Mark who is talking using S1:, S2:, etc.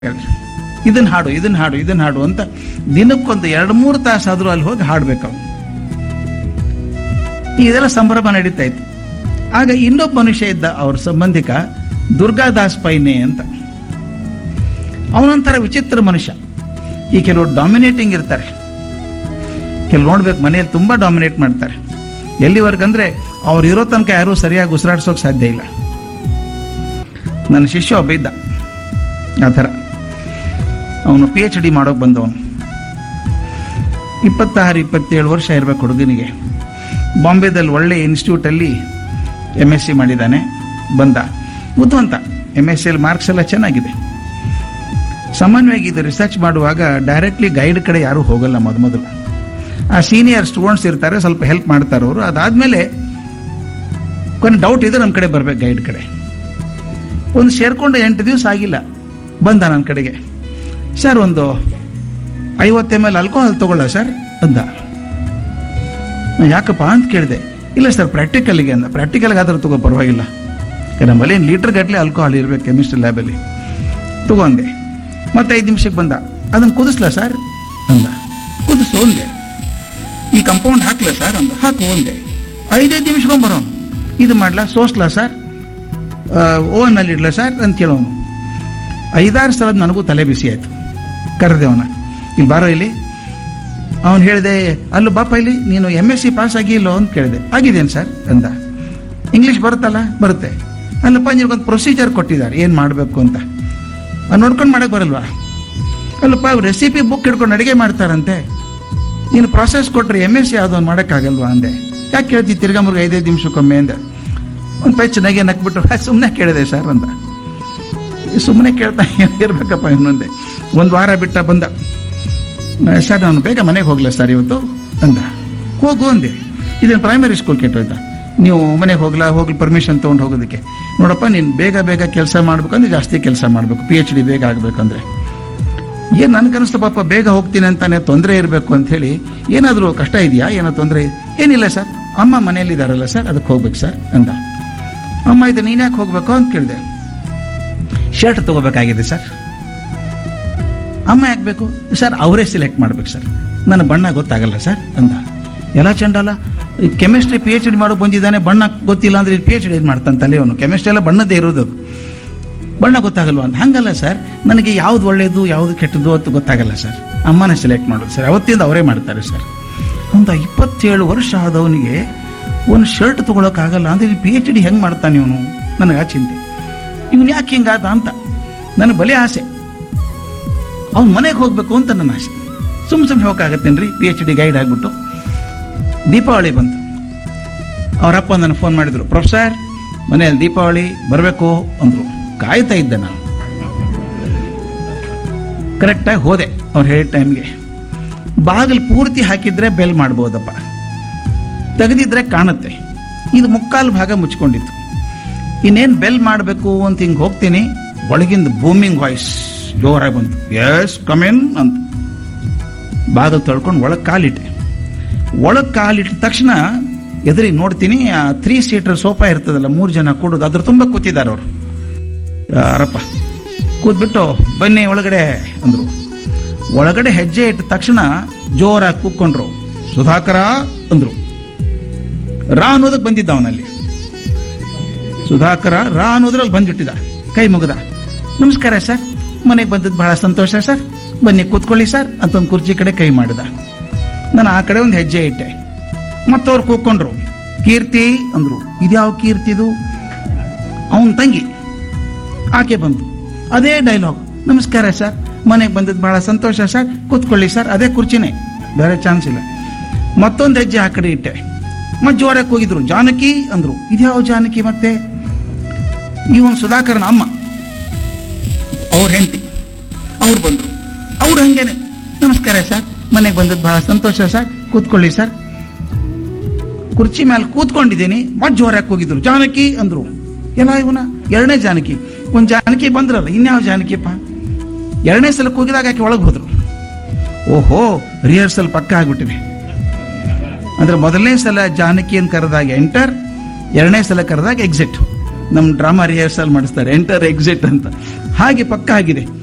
S1: ಇದನ್ನ ಹಾಡು ಇದನ್ನ ಹಾಡು ಇದನ್ನ ಹಾಡು ಅಂತ ದಿನಕ್ಕೊಂದು ಎರಡು ಮೂರು ತಾಸು ಆದ್ರೂ ಅಲ್ಲಿ ಹೋಗಿ ಹಾಡ್ಬೇಕು ಅವ್ನು. ಇದೆಲ್ಲ ಸಂಭ್ರಮ ನಡೀತಾ ಇತ್ತು ಆಗ ಇನ್ನೊಬ್ಬ ಮನುಷ್ಯ ಇದ್ದ ಅವ್ರ ಸಂಬಂಧಿಕ ದುರ್ಗಾದಾಸ್ ಪೈನೆ ಅಂತ ಅವನೊಂಥರ ವಿಚಿತ್ರ ಮನುಷ್ಯ ಈ ಕೆಲವರು ಡಾಮಿನೇಟಿಂಗ್ ಇರ್ತಾರೆ ಕೆಲವು ನೋಡ್ಬೇಕು ಮನೆಯಲ್ಲಿ ತುಂಬಾ ಡಾಮಿನೇಟ್ ಮಾಡ್ತಾರೆ ಎಲ್ಲಿವರೆಗಂದ್ರೆ ಅವ್ರು ಇರೋ ತನಕ ಯಾರೂ ಸರಿಯಾಗಿ ಉಸಿರಾಡ್ಸೋಕೆ ಸಾಧ್ಯ ಇಲ್ಲ ನನ್ನ ಶಿಷ್ಯ ಒಬ್ಬ ಇದ್ದ ಆ ಥರ ಅವನು ಪಿ ಎಚ್ ಡಿ ಮಾಡೋಕೆ ಬಂದವನು ಇಪ್ಪತ್ತಾರು ಇಪ್ಪತ್ತೇಳು ವರ್ಷ ಇರಬೇಕು ಹುಡುಗನಿಗೆ ಬಾಂಬೆದಲ್ಲಿ ಒಳ್ಳೆ ಇನ್ಸ್ಟಿಟ್ಯೂಟಲ್ಲಿ ಎಮ್ ಎಸ್ ಸಿ ಮಾಡಿದ್ದಾನೆ ಬಂದ ಬುದ್ಧಿವಂತ ಎಮ್ ಎಸ್ ಸಿಯಲ್ಲಿ ಮಾರ್ಕ್ಸ್ ಎಲ್ಲ ಚೆನ್ನಾಗಿದೆ ಸಾಮಾನ್ಯವಾಗಿ ಇದು ರಿಸರ್ಚ್ ಮಾಡುವಾಗ ಡೈರೆಕ್ಟ್ಲಿ ಗೈಡ್ ಕಡೆ ಯಾರೂ ಹೋಗಲ್ಲ ಮೊದಲು ಆ ಸೀನಿಯರ್ ಸ್ಟೂಡೆಂಟ್ಸ್ ಇರ್ತಾರೆ ಸ್ವಲ್ಪ ಹೆಲ್ಪ್ ಮಾಡ್ತಾರೆ ಅವರು ಅದಾದಮೇಲೆ కొన్ని ಡೌಟ್ ಇದೆ ನಮ್ಮ ಕಡೆ ಬರ್ಬೇಕು ಗೈಡ್ ಕಡೆ ಒಂದು ಸೇರ್ಕೊಂಡು ಎಂಟು ದಿವಸ ಆಗಿಲ್ಲ ಬಂದ ನನ್ನ ಕಡೆಗೆ ಸರ್ ಒಂದು ಐವತ್ತು ಎಮ್ ಎಲ್ ಆಲ್ಕೋಹಾಲ್ ತಗೊಳ್ಳ ಸರ್ ಅಂದ ನಾನ್ ಯಾಕಪ್ಪ ಅಂತ ಕೇಳಿದೆ ಇಲ್ಲ ಸರ್ ಪ್ರಾಕ್ಟಿಕಲ್ಗೆ ಅಂದ ಪ್ರಾಕ್ಟಿಕಲ್ಗೆ ಆದ್ರೆ ತಗೋ ಪರವಾಗಿಲ್ಲ ನಮ್ಮಲ್ಲಿ ಏನು ಲೀಟರ್ ಗಟ್ಟಲೆ ಆಲ್ಕೋಹಾಲ್ ಇರಬೇಕು ಕೆಮಿಸ್ಟ್ರಿ ಲ್ಯಾಬಲ್ಲಿ ತಗೊಂಡೆ ಮತ್ತೆ ಐದು ನಿಮಿಷಕ್ಕೆ ಬಂದ ಅದನ್ನು ಕುದಿಸ್ಲಾ ಸರ್ ಅಂದ ಕುದಿಸು ಒಂದೆ ಈ ಕಂಪೌಂಡ್ ಹಾಕ್ಲಾ ಸರ್ ಅಂದ ಹಾಕು ಒಂದೆ ಐದೈದು ನಿಮಿಷಕೊಂಡ್ ಬರೋನು ಇದು ಮಾಡ್ಲಾ ಸೋಸ್ಲಾ ಸರ್ ಓವನ್ನಲ್ಲಿ ಇಡ್ಲಾ ಸರ್ ಅಂತ ಕೇಳೋನು ಐದಾರು ಸಲ ನನಗೂ ತಲೆ ಬಿಸಿ ಆಯ್ತು ಕರೆದೆ ಅವನ ಇಲ್ಲಿ ಬಾರೋ ಇಲ್ಲಿ ಅವನು ಹೇಳಿದೆ ಅಲ್ಲೂ ಬಾಪ ಇಲ್ಲಿ ನೀನು ಎಮ್ ಎಸ್ ಸಿ ಪಾಸ್ ಆಗಿಲ್ಲೋ ಅಂತ ಕೇಳಿದೆ ಆಗಿದ್ದೇನೆ ಸರ್ ಅಂದ ಇಂಗ್ಲೀಷ್ ಬರುತ್ತಲ್ಲ ಬರುತ್ತೆ ಅಲ್ಲಪ್ಪ ನಿನಗೊಂದು ಪ್ರೊಸೀಜರ್ ಕೊಟ್ಟಿದ್ದಾರೆ ಏನು ಮಾಡಬೇಕು ಅಂತ ಅದ್ ನೋಡ್ಕೊಂಡು ಮಾಡಕ್ ಬರಲ್ವಾ ಅಲ್ಲಪ್ಪ ರೆಸಿಪಿ ಬುಕ್ ಹಿಡ್ಕೊಂಡು ಅಡಿಗೆ ಮಾಡ್ತಾರಂತೆ ನೀನು ಪ್ರಾಸೆಸ್ ಕೊಟ್ರೆ ಎಮ್ ಎಸ್ ಸಿ ಯಾವುದೋ ಒಂದು ಮಾಡೋಕ್ಕಾಗಲ್ವಾ ಅಂದೆ ಯಾಕೆ ಕೇಳ್ತಿ ತಿರ್ಗಾ ಮುರ್ಗ ಐದೈದು ನಿಮಿಷಕ್ಕೊಮ್ಮೆ ಅಂದೆ ಒಂದು ಪೈ ಚೆನ್ನಾಗಿ ನಕ್ಬಿಟ್ಟು ಸುಮ್ಮನೆ ಕೇಳಿದೆ ಸರ್ ಅಂದ ಸುಮ್ಮನೆ ಕೇಳ್ತಾ ಇರ್ಬೇಕಪ್ಪ ಇನ್ನೊಂದೆ ಒಂದು ವಾರ ಬಿಟ್ಟ ಬಂದ ಸರ್ ನಾನು ಬೇಗ ಮನೆಗೆ ಹೋಗ್ಲಾ ಸರ್ ಇವತ್ತು ಅಂದ ಹೋಗು ಅಂದೆ ಇದನ್ನು ಪ್ರೈಮರಿ ಸ್ಕೂಲ್ ಕೆಟ್ಟೋಯ್ತಾ ನೀವು ಮನೆಗೆ ಹೋಗ್ಲಾ ಹೋಗ್ಲಿ ಪರ್ಮಿಷನ್ ತೊಗೊಂಡು ಹೋಗೋದಕ್ಕೆ ನೋಡಪ್ಪ ನೀನು ಬೇಗ ಬೇಗ ಕೆಲಸ ಮಾಡ್ಬೇಕಂದ್ರೆ ಜಾಸ್ತಿ ಕೆಲಸ ಮಾಡಬೇಕು ಪಿ ಎಚ್ ಡಿ ಬೇಗ ಆಗಬೇಕಂದ್ರೆ ಏನು ನನಗನ್ನಿಸ್ತು ಪಾಪ ಬೇಗ ಹೋಗ್ತೀನಿ ಅಂತಾನೆ ತೊಂದರೆ ಇರಬೇಕು ಅಂತ ಹೇಳಿ ಏನಾದರೂ ಕಷ್ಟ ಇದೆಯಾ ಏನೋ ತೊಂದರೆ ಏನಿಲ್ಲ ಸರ್ ಅಮ್ಮ ಮನೆಯಲ್ಲಿದ್ದಾರಲ್ಲ ಸರ್ ಅದಕ್ಕೆ ಹೋಗ್ಬೇಕು ಸರ್ ಅಂದ ಅಮ್ಮ ಇದು ನೀನು ಯಾಕೆ ಹೋಗ್ಬೇಕು ಅಂತ ಕೇಳಿದೆ ಶರ್ಟ್ ತಗೋಬೇಕಾಗಿದೆ ಸರ್ ಅಮ್ಮ ಯಾಕೆ ಬೇಕು ಸರ್ ಅವರೇ ಸಿಲೆಕ್ಟ್ ಮಾಡ್ಬೇಕು ಸರ್ ನನ್ನ ಬಣ್ಣ ಗೊತ್ತಾಗಲ್ಲ ಸರ್ ಅಂದ ಎಲ್ಲ ಚಂಡಲ್ಲ ಕೆಮಿಸ್ಟ್ರಿ ಪಿ ಎಚ್ ಡಿ ಮಾಡೋ ಬಂದಿದ್ದಾನೆ ಬಣ್ಣ ಗೊತ್ತಿಲ್ಲ ಅಂದ್ರೆ ಪಿ ಎಚ್ ಡಿ ಮಾಡ್ತಾನೆ ತಲೆ ಅವನು ಕೆಮಿಸ್ಟ್ರಿ ಎಲ್ಲ ಬಣ್ಣದೇ ಇರೋದು ಅದು. ಬಣ್ಣ ಗೊತ್ತಾಗಲ್ವಾ ಅಂತ ಹಂಗಲ್ಲ ಸರ್ ನನಗೆ ಯಾವ್ದು ಒಳ್ಳೇದು ಯಾವ್ದು ಕೆಟ್ಟದ್ದು ಅಂತ ಗೊತ್ತಾಗಲ್ಲ ಸರ್ ಅಮ್ಮನೇ ಸೆಲೆಕ್ಟ್ ಮಾಡೋದು ಸರ್ ಅವತ್ತಿಂದ ಅವರೇ ಮಾಡ್ತಾರೆ ಸರ್ ಒಂದು ಇಪ್ಪತ್ತೇಳು ವರ್ಷ ಆದವನಿಗೆ ಒಂದು ಶರ್ಟ್ ತಗೊಳಕ್ಕಾಗಲ್ಲ ಅಂದ್ರೆ ಪಿ ಎಚ್ ಡಿ ಹೆಂಗೆ ಮಾಡ್ತಾನೆ ಇವನು ನನಗೆ ಆ ಚಿಂತೆ ಇವನು ಯಾಕೆ ಹಿಂಗಾದ ಅಂತ ನನಗೆ ಬಲೆ ಆಸೆ ಅವ್ನ ಮನೆಗೆ ಹೋಗ್ಬೇಕು ಅಂತ ನನ್ನ ಆಸೆ ಸುಮ್ ಸುಮ್ಮನೆ ಹೋಗಕ್ಕಾಗತ್ತೇನ್ರಿ ಪಿ ಎಚ್ ಡಿ ಗೈಡ್ ಆಗ್ಬಿಟ್ಟು ದೀಪಾವಳಿ ಬಂತು ಅವರಪ್ಪ ನನಗೆ ಫೋನ್ ಮಾಡಿದ್ರು ಪ್ರೊಫೆಸರ್ ಮನೆಯಲ್ಲಿ ದೀಪಾವಳಿ ಬರಬೇಕು ಅಂದ್ರು ಕಾಯ್ತಾ ಇದ್ದೆ ನಾನು ಕರೆಕ್ಟಾಗಿ ಹೋದೆ ಅವ್ರು ಹೇಳಿದ ಟೈಮ್ಗೆ ಬಾಗಿಲು ಪೂರ್ತಿ ಹಾಕಿದ್ರೆ ಬೆಲ್ ಮಾಡ್ಬೋದಪ್ಪ ತೆಗೆದಿದ್ರೆ ಕಾಣುತ್ತೆ ಇದು ಮುಕ್ಕಾಲು ಭಾಗ ಮುಚ್ಕೊಂಡಿತ್ತು ಇನ್ನೇನು ಬೆಲ್ ಮಾಡಬೇಕು ಅಂತ ಹಿಂಗೆ ಹೋಗ್ತೀನಿ ಒಳಗಿಂದ ಬೂಮಿಂಗ್ ವಾಯ್ಸ್ ಜೋರಾಗಿ ಬಂತು ಎಸ್ ಕಮೆನ್ ಅಂತ ಬಾಗಿಲು ತೊಳ್ಕೊಂಡು ಒಳಗೆ ಕಾಲಿಟ್ಟೆ ಒಳಗೆ ಕಾಲಿಟ್ಟ ತಕ್ಷಣ ಎದುರಿಗೆ ನೋಡ್ತೀನಿ ಆ ತ್ರೀ ಸೀಟರ್ ಸೋಫಾ ಇರ್ತದಲ್ಲ ಮೂರು ಜನ ಕೂಡೋದು ಅದ್ರ ತುಂಬ ಕೂತಿದ್ದಾರೆ ಅವರು ಯಾರಪ್ಪ ಕೂತ್ಬಿಟ್ಟು ಬನ್ನಿ ಒಳಗಡೆ ಅಂದ್ರು ಒಳಗಡೆ ಹೆಜ್ಜೆ ಇಟ್ಟ ತಕ್ಷಣ ಜೋರಾಗಿ ಕೂತ್ಕೊಂಡ್ರು ಸುಧಾಕರ ಅಂದ್ರು ರಾ ಅನ್ನೋದಕ್ಕೆ ಬಂದಿದ್ದ ಅವನಲ್ಲಿ ಸುಧಾಕರ ರಾ ಅನ್ನೋದ್ರಲ್ಲಿ ಬಂದ್ಬಿಟ್ಟಿದ ಕೈ ಮುಗಿದ ನಮಸ್ಕಾರ ಸರ್ ಮನೆಗೆ ಬಂದದ್ದು ಬಹಳ ಸಂತೋಷ ಸರ್ ಬನ್ನಿ ಕೂತ್ಕೊಳ್ಳಿ ಸರ್ ಅಂತ ಒಂದು ಕುರ್ಚಿ ಕಡೆ ಕೈ ಮಾಡಿದ ನಾನು ಆ ಕಡೆ ಒಂದು ಹೆಜ್ಜೆ ಇಟ್ಟೆ ಮತ್ತವ್ರು ಕೂತ್ಕೊಂಡ್ರು ಕೀರ್ತಿ ಅಂದ್ರು ಇದ್ಯಾವ ಕೀರ್ತಿದು ಅವನ ತಂಗಿ ಆಕೆ ಬಂತು ಅದೇ ಡೈಲಾಗ್ ನಮಸ್ಕಾರ ಸರ್ ಮನೆಗೆ ಬಂದದ್ದು ಬಹಳ ಸಂತೋಷ ಸರ್ ಕೂತ್ಕೊಳ್ಳಿ ಸರ್ ಅದೇ ಕುರ್ಚಿನೇ ಬೇರೆ ಚಾನ್ಸ್ ಇಲ್ಲ ಮತ್ತೊಂದು ಹೆಜ್ಜೆ ಆ ಕಡೆ ಇಟ್ಟೆ ಮತ್ತೆ ಜೋರಾಗಿ ಹೋಗಿದ್ರು ಜಾನಕಿ ಅಂದ್ರು ಇದ್ಯಾವ ಜಾನಕಿ ಮತ್ತೆ ಇವನ್ ಸುಧಾಕರನ ಅಮ್ಮ ಅವ್ರ ಹೆಂಡತಿ ಅವ್ರು ಬಂದ್ರು ಅವ್ರು ಹಂಗೇನೆ ನಮಸ್ಕಾರ ಸರ್ ಮನೆಗೆ ಬಂದದ್ದು ಬಹಳ ಸಂತೋಷ ಸರ್ ಕೂತ್ಕೊಳ್ಳಿ ಸರ್ ಕುರ್ಚಿ ಮೇಲೆ ಕೂತ್ಕೊಂಡಿದ್ದೀನಿ ಮತ್ತೆ ಜೋರಾಗಿ ಹೋಗಿದ್ರು ಜಾನಕಿ ಅಂದ್ರು ಎಲ್ಲ ಇವನ ಎರಡನೇ ಜಾನಕಿ ಒಂದ್ ಜಾನಕಿ ಬಂದ್ರಲ್ಲ ಇನ್ಯಾವ ಜಾನಕಿಪ್ಪ ಎರಡನೇ ಸಲಕ್ಕೆ ಹೋಗಿದಾಗ ಆಕೆ ಒಳಗೆ ಹೋದ್ರು ಓಹೋ ರಿಹರ್ಸಲ್ ಪಕ್ಕ ಆಗ್ಬಿಟ್ಟಿದೆ ಅಂದ್ರೆ ಮೊದಲನೇ ಸಲ ಜಾನಕಿ ಅಂತ ಕರೆದಾಗ ಎಂಟರ್ ಎರಡನೇ ಸಲ ಕರೆದಾಗ ಎಕ್ಸಿಟ್ ನಮ್ಮ ಡ್ರಾಮಾ ರಿಹರ್ಸಲ್ ಮಾಡಿಸ್ತಾರೆ ಎಂಟರ್ ಎಕ್ಸಿಟ್ ಅಂತ ಹಾಗೆ ಪಕ್ಕ ಆಗಿದೆ